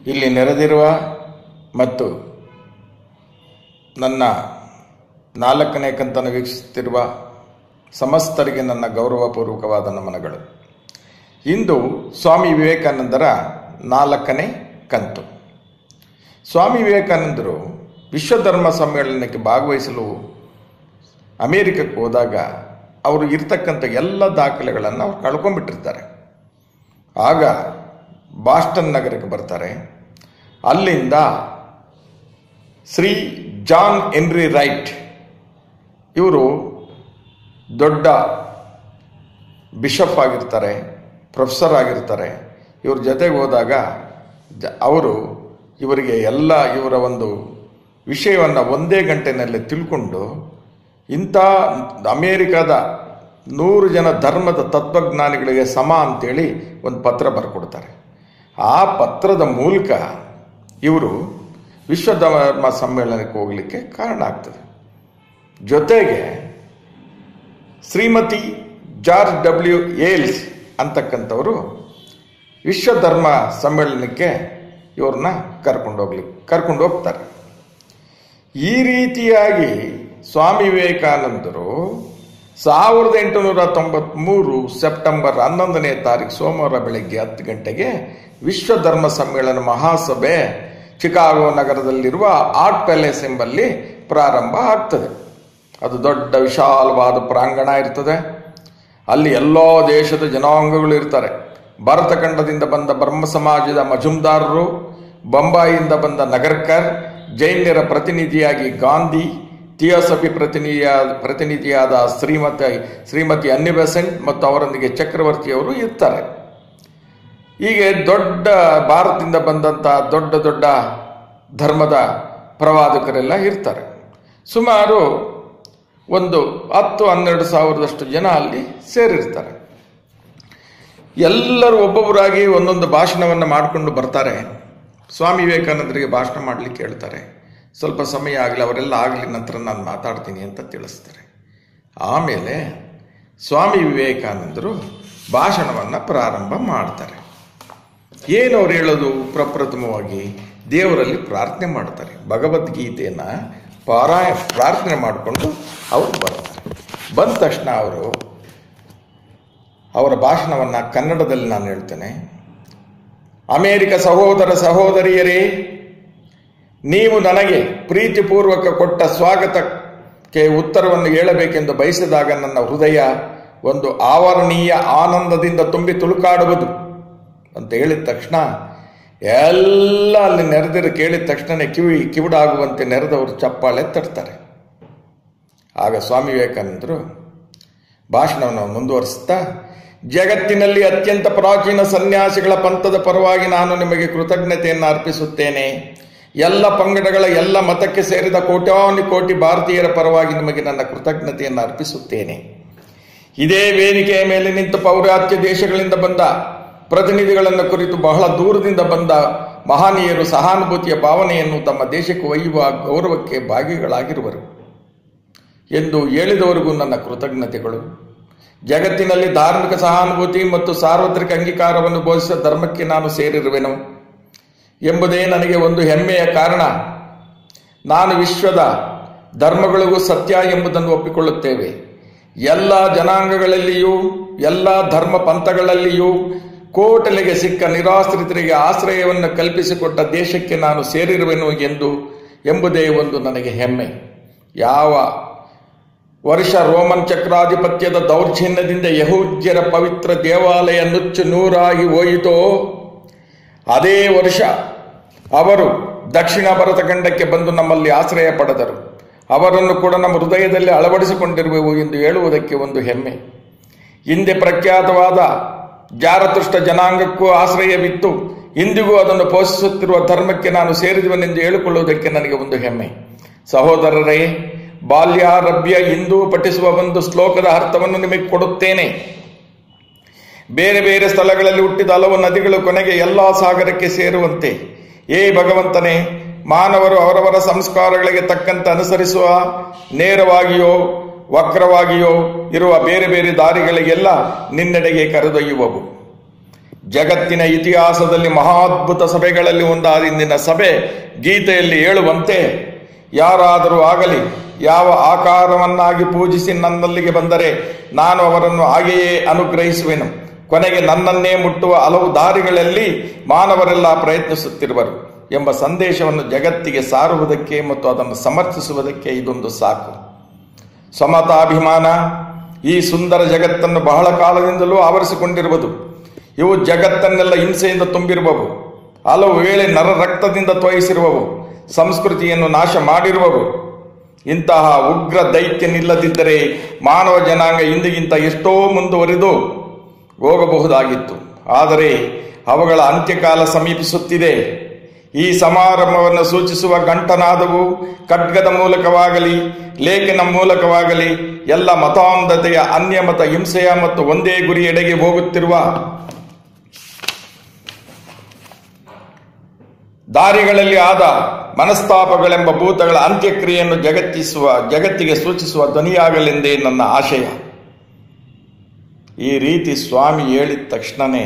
ಇಲ್ಲಿ ನೆರೆದಿರುವ ಮತ್ತು ನನ್ನ ನಾಲ್ಕನೇ ಕಂತನ್ನು ವೀಕ್ಷಿಸುತ್ತಿರುವ ಸಮಸ್ತರಿಗೆ ನನ್ನ ಗೌರವಪೂರ್ವಕವಾದ ನಮನಗಳು ಇಂದು ಸ್ವಾಮಿ ವಿವೇಕಾನಂದರ ನಾಲ್ಕನೇ ಕಂತು ಸ್ವಾಮಿ ವಿವೇಕಾನಂದರು ವಿಶ್ವಧರ್ಮ ಸಮ್ಮೇಳನಕ್ಕೆ ಭಾಗವಹಿಸಲು ಅಮೇರಿಕಕ್ಕೆ ಹೋದಾಗ ಅವರು ಇರ್ತಕ್ಕಂಥ ಎಲ್ಲ ದಾಖಲೆಗಳನ್ನು ಅವ್ರು ಕಳ್ಕೊಂಡ್ಬಿಟ್ಟಿರ್ತಾರೆ ಆಗ ಬಾಸ್ಟನ್ ನಗರಕ್ಕೆ ಬರ್ತಾರೆ ಅಲ್ಲಿಂದ ಶ್ರೀ ಜಾನ್ ಎನ್ರಿ ರೈಟ್ ಇವರು ದೊಡ್ಡ ಬಿಷಪ್ ಆಗಿರ್ತಾರೆ ಪ್ರೊಫೆಸರ್ ಆಗಿರ್ತಾರೆ ಇವ್ರ ಜೊತೆಗೆ ಹೋದಾಗ ಜ- ಅವರು ಇವರಿಗೆ ಎಲ್ಲ ಇವರ ಒಂದು ವಿಷಯವನ್ನು ಒಂದೇ ಗಂಟೆನಲ್ಲಿ ತಿಳ್ಕೊಂಡು ಇಂಥ ಅಮೇರಿಕಾದ ನೂರು ಜನ ಧರ್ಮದ ತತ್ವಜ್ಞಾನಿಗಳಿಗೆ ಸಮ ಅಂತೇಳಿ ಒಂದು ಪತ್ರ ಬರ್ಕೊಡ್ತಾರೆ ಆ ಪತ್ರದ ಮೂಲಕ ಇವರು ವಿಶ್ವ ಧರ್ಮ ಸಮ್ಮೇಳನಕ್ಕೆ ಹೋಗಲಿಕ್ಕೆ ಕಾರಣ ಆಗ್ತದೆ ಜೊತೆಗೆ ಶ್ರೀಮತಿ ಜಾರ್ಜ್ ಡಬ್ಲ್ಯೂ ಏಲ್ಸ್ ಅಂತಕ್ಕಂಥವರು ವಿಶ್ವ ಧರ್ಮ ಸಮ್ಮೇಳನಕ್ಕೆ ಇವ್ರನ್ನ ಕರ್ಕೊಂಡು ಹೋಗ್ಲಿ ಕರ್ಕೊಂಡು ಹೋಗ್ತಾರೆ ಈ ರೀತಿಯಾಗಿ ಸ್ವಾಮಿ ವಿವೇಕಾನಂದರು ಸಾವಿರದ ಎಂಟುನೂರ ತೊಂಬತ್ಮೂರು ಸೆಪ್ಟೆಂಬರ್ ಹನ್ನೊಂದನೇ ತಾರೀಕು ಸೋಮವಾರ ಬೆಳಗ್ಗೆ ಹತ್ತು ಗಂಟೆಗೆ ವಿಶ್ವ ಧರ್ಮ ಸಮ್ಮೇಳನ ಮಹಾಸಭೆ ಚಿಕಾಗೋ ನಗರದಲ್ಲಿರುವ ಆರ್ಟ್ ಪ್ಯಾಲೇಸ್ ಎಂಬಲ್ಲಿ ಪ್ರಾರಂಭ ಆಗ್ತದೆ ಅದು ದೊಡ್ಡ ವಿಶಾಲವಾದ ಪ್ರಾಂಗಣ ಇರ್ತದೆ ಅಲ್ಲಿ ಎಲ್ಲೋ ದೇಶದ ಜನಾಂಗಗಳು ಇರ್ತಾರೆ ಭಾರತ ಖಂಡದಿಂದ ಬಂದ ಬ್ರಹ್ಮ ಸಮಾಜದ ಮಜುಮ್ದಾರರು ಬೊಂಬಾಯಿಯಿಂದ ಬಂದ ನಗರ್ಕರ್ ಜೈನ್ಯರ ಪ್ರತಿನಿಧಿಯಾಗಿ ಗಾಂಧಿ ಥಿಯೋಸಫಿ ಪ್ರತಿನಿಧಿಯ ಪ್ರತಿನಿಧಿಯಾದ ಶ್ರೀಮತಿ ಶ್ರೀಮತಿ ಅನ್ನಿ ಬೆಸೆಂಟ್ ಮತ್ತು ಅವರೊಂದಿಗೆ ಚಕ್ರವರ್ತಿಯವರು ಇರ್ತಾರೆ ಹೀಗೆ ದೊಡ್ಡ ಭಾರತದಿಂದ ಬಂದಂಥ ದೊಡ್ಡ ದೊಡ್ಡ ಧರ್ಮದ ಪ್ರವಾದಕರೆಲ್ಲ ಇರ್ತಾರೆ ಸುಮಾರು ಒಂದು ಹತ್ತು ಹನ್ನೆರಡು ಸಾವಿರದಷ್ಟು ಜನ ಅಲ್ಲಿ ಸೇರಿರ್ತಾರೆ ಎಲ್ಲರೂ ಒಬ್ಬೊಬ್ಬರಾಗಿ ಒಂದೊಂದು ಭಾಷಣವನ್ನು ಮಾಡಿಕೊಂಡು ಬರ್ತಾರೆ ಸ್ವಾಮಿ ವಿವೇಕಾನಂದರಿಗೆ ಭಾಷಣ ಮಾಡಲಿಕ್ಕೆ ಹೇಳ್ತಾರೆ ಸ್ವಲ್ಪ ಸಮಯ ಆಗಲಿ ಅವರೆಲ್ಲ ಆಗಲಿ ನಂತರ ನಾನು ಮಾತಾಡ್ತೀನಿ ಅಂತ ತಿಳಿಸ್ತಾರೆ ಆಮೇಲೆ ಸ್ವಾಮಿ ವಿವೇಕಾನಂದರು ಭಾಷಣವನ್ನು ಪ್ರಾರಂಭ ಮಾಡ್ತಾರೆ ಏನು ಅವ್ರು ಹೇಳೋದು ಪ್ರಪ್ರಥಮವಾಗಿ ದೇವರಲ್ಲಿ ಪ್ರಾರ್ಥನೆ ಮಾಡ್ತಾರೆ ಭಗವದ್ಗೀತೆಯನ್ನು ಪಾರಾಯ ಪ್ರಾರ್ಥನೆ ಮಾಡಿಕೊಂಡು ಅವರು ಬರ್ತಾರೆ ಬಂದ ತಕ್ಷಣ ಅವರು ಅವರ ಭಾಷಣವನ್ನು ಕನ್ನಡದಲ್ಲಿ ನಾನು ಹೇಳ್ತೇನೆ ಅಮೇರಿಕ ಸಹೋದರ ಸಹೋದರಿಯರೇ ನೀವು ನನಗೆ ಪ್ರೀತಿಪೂರ್ವಕ ಕೊಟ್ಟ ಸ್ವಾಗತಕ್ಕೆ ಉತ್ತರವನ್ನು ಹೇಳಬೇಕೆಂದು ಬಯಸಿದಾಗ ನನ್ನ ಹೃದಯ ಒಂದು ಆವರಣೀಯ ಆನಂದದಿಂದ ತುಂಬಿ ತುಳುಕಾಡುವುದು ಅಂತ ಹೇಳಿದ ತಕ್ಷಣ ಎಲ್ಲ ಅಲ್ಲಿ ನೆರೆದಿರು ಕೇಳಿದ ತಕ್ಷಣನೇ ಕಿವಿ ಕಿವಿಡಾಗುವಂತೆ ನೆರೆದವರು ಚಪ್ಪಾಳೆ ತಟ್ತಾರೆ ಆಗ ಸ್ವಾಮಿ ವಿವೇಕಾನಂದರು ಭಾಷಣವನ್ನು ಮುಂದುವರಿಸ್ತಾ ಜಗತ್ತಿನಲ್ಲಿ ಅತ್ಯಂತ ಪ್ರಾಚೀನ ಸನ್ಯಾಸಿಗಳ ಪಂಥದ ಪರವಾಗಿ ನಾನು ನಿಮಗೆ ಕೃತಜ್ಞತೆಯನ್ನು ಅರ್ಪಿಸುತ್ತೇನೆ ಎಲ್ಲ ಪಂಗಡಗಳ ಎಲ್ಲ ಮತಕ್ಕೆ ಸೇರಿದ ಕೋಟ್ಯಾನು ಕೋಟಿ ಭಾರತೀಯರ ಪರವಾಗಿ ನಿಮಗೆ ನನ್ನ ಕೃತಜ್ಞತೆಯನ್ನು ಅರ್ಪಿಸುತ್ತೇನೆ ಇದೇ ವೇದಿಕೆಯ ಮೇಲೆ ನಿಂತು ಪೌರಾತ್ಯ ದೇಶಗಳಿಂದ ಬಂದ ಪ್ರತಿನಿಧಿಗಳನ್ನು ಕುರಿತು ಬಹಳ ದೂರದಿಂದ ಬಂದ ಮಹನೀಯರು ಸಹಾನುಭೂತಿಯ ಭಾವನೆಯನ್ನು ತಮ್ಮ ದೇಶಕ್ಕೆ ಒಯ್ಯುವ ಗೌರವಕ್ಕೆ ಭಾಗಿಗಳಾಗಿರುವರು ಎಂದು ಹೇಳಿದವರಿಗೂ ನನ್ನ ಕೃತಜ್ಞತೆಗಳು ಜಗತ್ತಿನಲ್ಲಿ ಧಾರ್ಮಿಕ ಸಹಾನುಭೂತಿ ಮತ್ತು ಸಾರ್ವತ್ರಿಕ ಅಂಗೀಕಾರವನ್ನು ಬೋಧಿಸಿದ ಧರ್ಮಕ್ಕೆ ನಾನು ಸೇರಿರುವೆನು ಎಂಬುದೇ ನನಗೆ ಒಂದು ಹೆಮ್ಮೆಯ ಕಾರಣ ನಾನು ವಿಶ್ವದ ಧರ್ಮಗಳಿಗೂ ಸತ್ಯ ಎಂಬುದನ್ನು ಒಪ್ಪಿಕೊಳ್ಳುತ್ತೇವೆ ಎಲ್ಲ ಜನಾಂಗಗಳಲ್ಲಿಯೂ ಎಲ್ಲ ಧರ್ಮ ಪಂಥಗಳಲ್ಲಿಯೂ ಕೋಟಲೆಗೆ ಸಿಕ್ಕ ನಿರಾಶ್ರಿತರಿಗೆ ಆಶ್ರಯವನ್ನು ಕಲ್ಪಿಸಿಕೊಟ್ಟ ದೇಶಕ್ಕೆ ನಾನು ಸೇರಿರುವೆನು ಎಂದು ಎಂಬುದೇ ಒಂದು ನನಗೆ ಹೆಮ್ಮೆ ಯಾವ ವರ್ಷ ರೋಮನ್ ಚಕ್ರಾಧಿಪತ್ಯದ ದೌರ್ಜನ್ಯದಿಂದ ಯಹೂದ್ಯರ ಪವಿತ್ರ ದೇವಾಲಯ ನುಚ್ಚು ನೂರಾಗಿ ಹೋಯಿತೋ ಅದೇ ವರ್ಷ ಅವರು ದಕ್ಷಿಣ ಭಾರತ ಖಂಡಕ್ಕೆ ಬಂದು ನಮ್ಮಲ್ಲಿ ಆಶ್ರಯ ಪಡೆದರು ಅವರನ್ನು ಕೂಡ ನಮ್ಮ ಹೃದಯದಲ್ಲಿ ಅಳವಡಿಸಿಕೊಂಡಿರುವೆವು ಎಂದು ಹೇಳುವುದಕ್ಕೆ ಒಂದು ಹೆಮ್ಮೆ ಹಿಂದೆ ಪ್ರಖ್ಯಾತವಾದ ಜಾರತುಷ್ಟ ಜನಾಂಗಕ್ಕೂ ಆಶ್ರಯವಿತ್ತು ಇಂದಿಗೂ ಅದನ್ನು ಪೋಷಿಸುತ್ತಿರುವ ಧರ್ಮಕ್ಕೆ ನಾನು ಸೇರಿದವನೆಂದು ಹೇಳಿಕೊಳ್ಳುವುದಕ್ಕೆ ನನಗೆ ಒಂದು ಹೆಮ್ಮೆ ಸಹೋದರರೇ ಬಾಲ್ಯಾರಭ್ಯ ಇಂದು ಪಠಿಸುವ ಒಂದು ಶ್ಲೋಕದ ಅರ್ಥವನ್ನು ನಿಮಗೆ ಕೊಡುತ್ತೇನೆ ಬೇರೆ ಬೇರೆ ಸ್ಥಳಗಳಲ್ಲಿ ಹುಟ್ಟಿದ ಹಲವು ನದಿಗಳು ಕೊನೆಗೆ ಎಲ್ಲಾ ಸಾಗರಕ್ಕೆ ಸೇರುವಂತೆ ಏ ಭಗವಂತನೇ ಮಾನವರು ಅವರವರ ಸಂಸ್ಕಾರಗಳಿಗೆ ತಕ್ಕಂತೆ ಅನುಸರಿಸುವ ನೇರವಾಗಿಯೋ ವಕ್ರವಾಗಿಯೋ ಇರುವ ಬೇರೆ ಬೇರೆ ದಾರಿಗಳಿಗೆಲ್ಲ ನಿನ್ನೆಡೆಗೆ ಕರೆದೊಯ್ಯುವವು ಜಗತ್ತಿನ ಇತಿಹಾಸದಲ್ಲಿ ಮಹಾದ್ಭುತ ಸಭೆಗಳಲ್ಲಿ ಒಂದಾದ ಇಂದಿನ ಸಭೆ ಗೀತೆಯಲ್ಲಿ ಹೇಳುವಂತೆ ಯಾರಾದರೂ ಆಗಲಿ ಯಾವ ಆಕಾರವನ್ನಾಗಿ ಪೂಜಿಸಿ ನನ್ನಲ್ಲಿಗೆ ಬಂದರೆ ನಾನು ಅವರನ್ನು ಹಾಗೆಯೇ ಅನುಗ್ರಹಿಸುವೆನು ಕೊನೆಗೆ ನನ್ನನ್ನೇ ಮುಟ್ಟುವ ಹಲವು ದಾರಿಗಳಲ್ಲಿ ಮಾನವರೆಲ್ಲ ಪ್ರಯತ್ನಿಸುತ್ತಿರುವರು ಎಂಬ ಸಂದೇಶವನ್ನು ಜಗತ್ತಿಗೆ ಸಾರುವುದಕ್ಕೆ ಮತ್ತು ಅದನ್ನು ಸಮರ್ಥಿಸುವುದಕ್ಕೆ ಇದೊಂದು ಸಾಕು ಸಮತಾಭಿಮಾನ ಈ ಸುಂದರ ಜಗತ್ತನ್ನು ಬಹಳ ಕಾಲದಿಂದಲೂ ಆವರಿಸಿಕೊಂಡಿರುವುದು ಇವು ಜಗತ್ತನ್ನೆಲ್ಲ ಹಿಂಸೆಯಿಂದ ತುಂಬಿರುವವು ಹಲವು ವೇಳೆ ನರ ರಕ್ತದಿಂದ ತೋಯಿಸಿರುವವು ಸಂಸ್ಕೃತಿಯನ್ನು ನಾಶ ಮಾಡಿರುವವು ಇಂತಹ ಉಗ್ರ ದೈತ್ಯನಿಲ್ಲದಿದ್ದರೆ ಮಾನವ ಜನಾಂಗ ಇಂದಿಗಿಂತ ಎಷ್ಟೋ ಮುಂದುವರಿದು ಹೋಗಬಹುದಾಗಿತ್ತು ಆದರೆ ಅವುಗಳ ಅಂತ್ಯಕಾಲ ಸಮೀಪಿಸುತ್ತಿದೆ ಈ ಸಮಾರಂಭವನ್ನು ಸೂಚಿಸುವ ಗಂಟನಾದವು ಖಡ್ಗದ ಮೂಲಕವಾಗಲಿ ಲೇಖನ ಮೂಲಕವಾಗಲಿ ಎಲ್ಲ ಮತಾಂಧತೆಯ ಅನ್ಯಮತ ಹಿಂಸೆಯ ಮತ್ತು ಒಂದೇ ಗುರಿಯೆಡೆಗೆ ಹೋಗುತ್ತಿರುವ ದಾರಿಗಳಲ್ಲಿ ಆದ ಮನಸ್ತಾಪಗಳೆಂಬ ಭೂತಗಳ ಅಂತ್ಯಕ್ರಿಯೆಯನ್ನು ಜಗತ್ತಿಸುವ ಜಗತ್ತಿಗೆ ಸೂಚಿಸುವ ಧ್ವನಿಯಾಗಲೆಂದೇ ನನ್ನ ಆಶಯ ಈ ರೀತಿ ಸ್ವಾಮಿ ಹೇಳಿದ ತಕ್ಷಣವೇ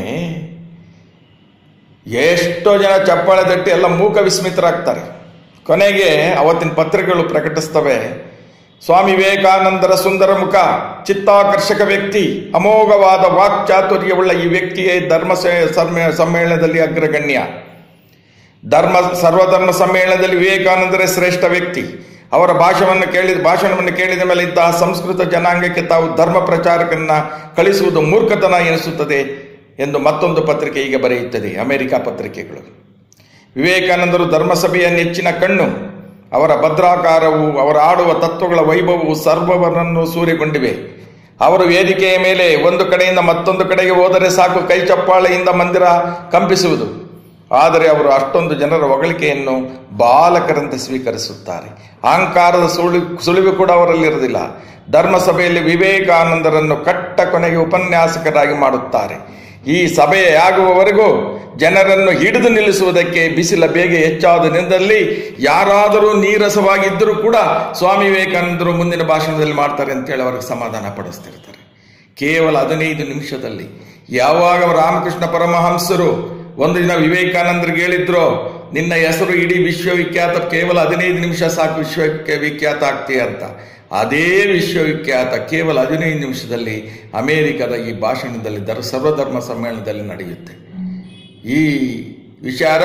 ಎಷ್ಟೋ ಜನ ಚಪ್ಪಾಳೆ ತಟ್ಟಿ ಎಲ್ಲ ಮೂಕ ವಿಸ್ಮಿತರಾಗ್ತಾರೆ ಕೊನೆಗೆ ಅವತ್ತಿನ ಪತ್ರಿಕೆಗಳು ಪ್ರಕಟಿಸ್ತವೆ ಸ್ವಾಮಿ ವಿವೇಕಾನಂದರ ಸುಂದರ ಮುಖ ಚಿತ್ತಾಕರ್ಷಕ ವ್ಯಕ್ತಿ ಅಮೋಘವಾದ ವಾಕ್ಚಾತುರ್ಯವುಳ್ಳ ಈ ವ್ಯಕ್ತಿಯೇ ಧರ್ಮ ಸೆ- ಸಮ್ಮೇ- ಸಮ್ಮೇಳನದಲ್ಲಿ ಅಗ್ರಗಣ್ಯ ಧರ್ಮ ಸರ್ವಧರ್ಮ ಸಮ್ಮೇಳನದಲ್ಲಿ ವಿವೇಕಾನಂದರೇ ಶ್ರೇಷ್ಠ ವ್ಯಕ್ತಿ ಅವರ ಭಾಷಣವನ್ನು ಕೇಳಿದ ಭಾಷಣವನ್ನು ಕೇಳಿದ ಮೇಲೆ ಇಂತಹ ಸಂಸ್ಕೃತ ಜನಾಂಗಕ್ಕೆ ತಾವು ಧರ್ಮ ಪ್ರಚಾರಕನ್ನ ಕಳಿಸುವುದು ಮೂರ್ಖತನ ಎನಿಸುತ್ತದೆ ಎಂದು ಮತ್ತೊಂದು ಪತ್ರಿಕೆ ಈಗ ಬರೆಯುತ್ತದೆ ಅಮೆರಿಕ ಪತ್ರಿಕೆಗಳು ವಿವೇಕಾನಂದರು ಧರ್ಮಸಭೆಯ ನೆಚ್ಚಿನ ಕಣ್ಣು ಅವರ ಭದ್ರಾಕಾರವು ಅವರ ಆಡುವ ತತ್ವಗಳ ವೈಭವವು ಸರ್ವವರನ್ನು ಸೂರೆಗೊಂಡಿವೆ ಅವರು ವೇದಿಕೆಯ ಮೇಲೆ ಒಂದು ಕಡೆಯಿಂದ ಮತ್ತೊಂದು ಕಡೆಗೆ ಹೋದರೆ ಸಾಕು ಕೈ ಚಪ್ಪಾಳೆಯಿಂದ ಮಂದಿರ ಕಂಪಿಸುವುದು ಆದರೆ ಅವರು ಅಷ್ಟೊಂದು ಜನರ ಹೊಗಳಿಕೆಯನ್ನು ಬಾಲಕರಂತೆ ಸ್ವೀಕರಿಸುತ್ತಾರೆ ಅಹಂಕಾರದ ಸುಳಿ ಸುಳಿವು ಕೂಡ ಅವರಲ್ಲಿರುವುದಿಲ್ಲ ಧರ್ಮಸಭೆಯಲ್ಲಿ ವಿವೇಕಾನಂದರನ್ನು ಕಟ್ಟ ಕೊನೆಗೆ ಉಪನ್ಯಾಸಕರಾಗಿ ಮಾಡುತ್ತಾರೆ ಈ ಸಭೆಯಾಗುವವರೆಗೂ ಜನರನ್ನು ಹಿಡಿದು ನಿಲ್ಲಿಸುವುದಕ್ಕೆ ಬಿಸಿಲ ಬೇಗೆ ಹೆಚ್ಚಾದ ನಿಂದಲ್ಲಿ ಯಾರಾದರೂ ನೀರಸವಾಗಿದ್ದರೂ ಕೂಡ ಸ್ವಾಮಿ ವಿವೇಕಾನಂದರು ಮುಂದಿನ ಭಾಷಣದಲ್ಲಿ ಮಾಡ್ತಾರೆ ಅಂತೇಳಿ ಅವರಿಗೆ ಸಮಾಧಾನ ಪಡಿಸ್ತಿರ್ತಾರೆ ಕೇವಲ ಹದಿನೈದು ನಿಮಿಷದಲ್ಲಿ ಯಾವಾಗ ರಾಮಕೃಷ್ಣ ಪರಮಹಂಸರು ಒಂದು ದಿನ ವಿವೇಕಾನಂದರಿಗೆ ಹೇಳಿದ್ರು ನಿನ್ನ ಹೆಸರು ಇಡೀ ವಿಶ್ವವಿಖ್ಯಾತ ಕೇವಲ ಹದಿನೈದು ನಿಮಿಷ ಸಾಕು ವಿಶ್ವಕ್ಕೆ ವಿಖ್ಯಾತ ಆಗ್ತೀಯ ಅಂತ ಅದೇ ವಿಶ್ವವಿಖ್ಯಾತ ಕೇವಲ ಹದಿನೈದು ನಿಮಿಷದಲ್ಲಿ ಅಮೆರಿಕದ ಈ ಭಾಷಣದಲ್ಲಿ ದರ್ ಸರ್ವಧರ್ಮ ಸಮ್ಮೇಳನದಲ್ಲಿ ನಡೆಯುತ್ತೆ ಈ ವಿಚಾರ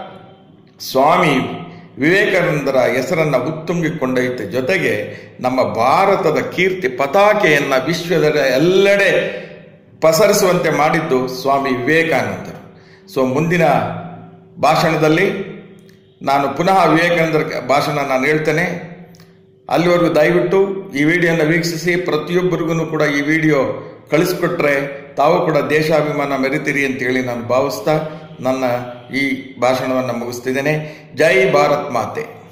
ಸ್ವಾಮಿ ವಿವೇಕಾನಂದರ ಹೆಸರನ್ನು ಉತ್ತುಂಗಿ ಕೊಂಡೊಯ್ಯುತ್ತೆ ಜೊತೆಗೆ ನಮ್ಮ ಭಾರತದ ಕೀರ್ತಿ ಪತಾಕೆಯನ್ನು ವಿಶ್ವದ ಎಲ್ಲೆಡೆ ಪಸರಿಸುವಂತೆ ಮಾಡಿದ್ದು ಸ್ವಾಮಿ ವಿವೇಕಾನಂದರು ಸೊ ಮುಂದಿನ ಭಾಷಣದಲ್ಲಿ ನಾನು ಪುನಃ ವಿವೇಕಾನಂದರ ಭಾಷಣ ನಾನು ಹೇಳ್ತೇನೆ ಅಲ್ಲಿವರೆಗೂ ದಯವಿಟ್ಟು ಈ ವಿಡಿಯೋನ ವೀಕ್ಷಿಸಿ ಪ್ರತಿಯೊಬ್ಬರಿಗೂ ಕೂಡ ಈ ವಿಡಿಯೋ ಕಳಿಸ್ಕೊಟ್ರೆ ತಾವು ಕೂಡ ದೇಶಾಭಿಮಾನ ಮೆರಿತೀರಿ ಅಂತೇಳಿ ನಾನು ಭಾವಿಸ್ತಾ ನನ್ನ ಈ ಭಾಷಣವನ್ನು ಮುಗಿಸ್ತಿದ್ದೇನೆ ಜೈ ಭಾರತ್ ಮಾತೆ